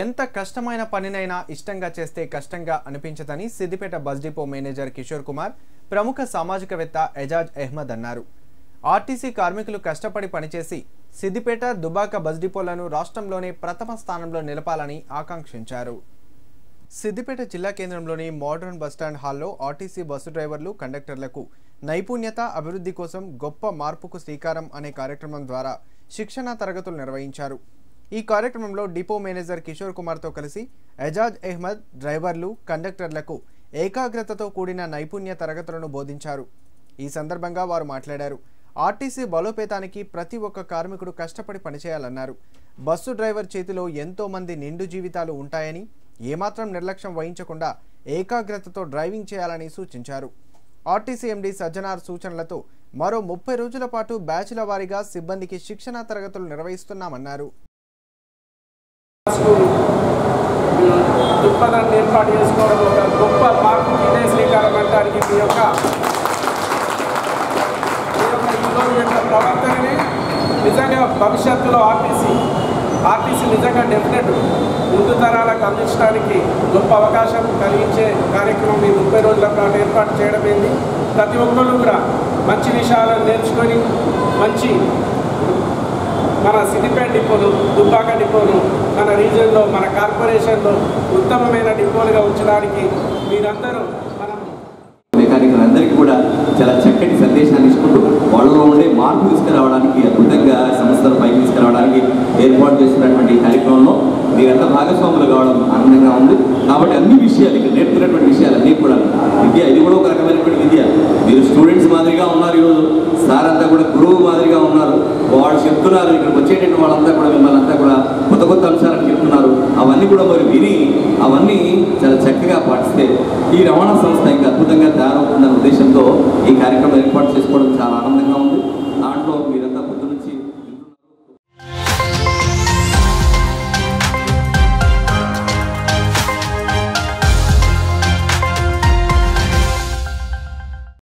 ఎంత కష్టమైన పనినైనా ఇష్టంగా చేస్తే కష్టంగా అనిపించదని Siddipet bus depot manager Kishore Kumar ప్రముఖ సామాజికవేత్త ఎజాజ్ అహ్మద్ అన్నారు ఆర్టీసీ కార్మికులు కష్టపడి పనిచేసి సిద్దిపేట దుబాక బస్ డిపోలను రాష్ట్రంలోనే ప్రథమ స్థానంలో నిలపాలని ఆకాంక్షించారు సిద్దిపేట జిల్లా కేంద్రంలోని మోడర్న్ బస్టాండ్ హాల్లో ఆర్టీసీ బస్సు డ్రైవర్లు కండక్టర్లకు నైపుణ్యత అభివృద్ధి కోసం గొప్ప మార్పుకు శ్రీకారం అనే కార్యక్రమం ద్వారా శిక్షణా తరగతులు నిర్వహించారు ఈ కార్యక్రమంలో డిపో మేనేజర్ కిషోర్ కుమార్తో కలిసి ఎజాజ్ అహ్మద్ డ్రైవర్లు కండక్టర్లకు ఏకాగ్రతతో కూడిన నైపుణ్య తరగతులను బోధించారు ఈ సందర్భంగా వారు మాట్లాడారు ఆర్టీసీ బలోపేతానికి ప్రతి ఒక్క కార్మికుడు కష్టపడి పనిచేయాలన్నారు బస్సు డ్రైవర్ చేతిలో ఎంతో మంది నిండు జీవితాలు ఉంటాయని ఏమాత్రం నిర్లక్ష్యం వహించకుండా ఏకాగ్రతతో డ్రైవింగ్ చేయాలని సూచించారు ఆర్టీసీ ఎండీ సజ్జనార్ సూచనలతో మరో ముప్పై రోజుల పాటు బ్యాచ్ల వారీగా సిబ్బందికి శిక్షణా తరగతులు నిర్వహిస్తున్నామన్నారు దృక్పథాన్ని ఏర్పాటు చేసుకోవడం ఒక గొప్ప మార్పు ఇదే శ్రీకారం అంటానికి మీ యొక్క మీ యొక్క ఈరోజు యొక్క ప్రవర్తనని నిజంగా భవిష్యత్తులో ఆర్టీసీ ఆర్టీసీ నిజంగా డెఫినెట్ ముందు తరాలకు అందించడానికి గొప్ప అవకాశం కలిగించే కార్యక్రమం ఈ ముప్పై రోజుల పాటు ఏర్పాటు చేయడమైంది ప్రతి ఒక్కళ్ళు కూడా మంచి విషయాలను నేర్చుకొని మంచి మన సిద్దిపేట డిపోలు దుబ్బాక డిపోలు మన రీజియన్లో మన కార్పొరేషన్లో ఉత్తమమైన డిపోలుగా ఉంచడానికి మీరందరూ మనం మెకానికులందరికీ కూడా చాలా చక్కటి సందేశాన్ని ఇచ్చుకుంటూ వాళ్ళలో ఉండే మార్పు తీసుకురావడానికి అద్భుతంగా సంస్థలు పైకి తీసుకురావడానికి ఏర్పాటు చేసినటువంటి ఈ కార్యక్రమంలో మీరంతా భాగస్వాములు కావడం ఆనందంగా ఉంది కాబట్టి అన్ని విషయాలు ఇక్కడ నేర్పుతున్నటువంటి విషయాలు అన్నీ కూడా విద్య ఇది కూడా ఒక రకమైనటువంటి విద్య మీరు స్టూడెంట్స్ మాదిరిగా ఉన్నారు ఈరోజు సార్ అంతా కూడా గురువు మాదిరిగా ఉన్నారు వాళ్ళు చెప్తున్నారు ఇక్కడికి వచ్చేటటువంటి వాళ్ళంతా కూడా మిమ్మల్ని అంతా కూడా కొత్త కొత్త అంశాలను చెప్తున్నారు అవన్నీ కూడా మరి విని అవన్నీ చాలా చక్కగా పాటిస్తే ఈ రవాణా సంస్థ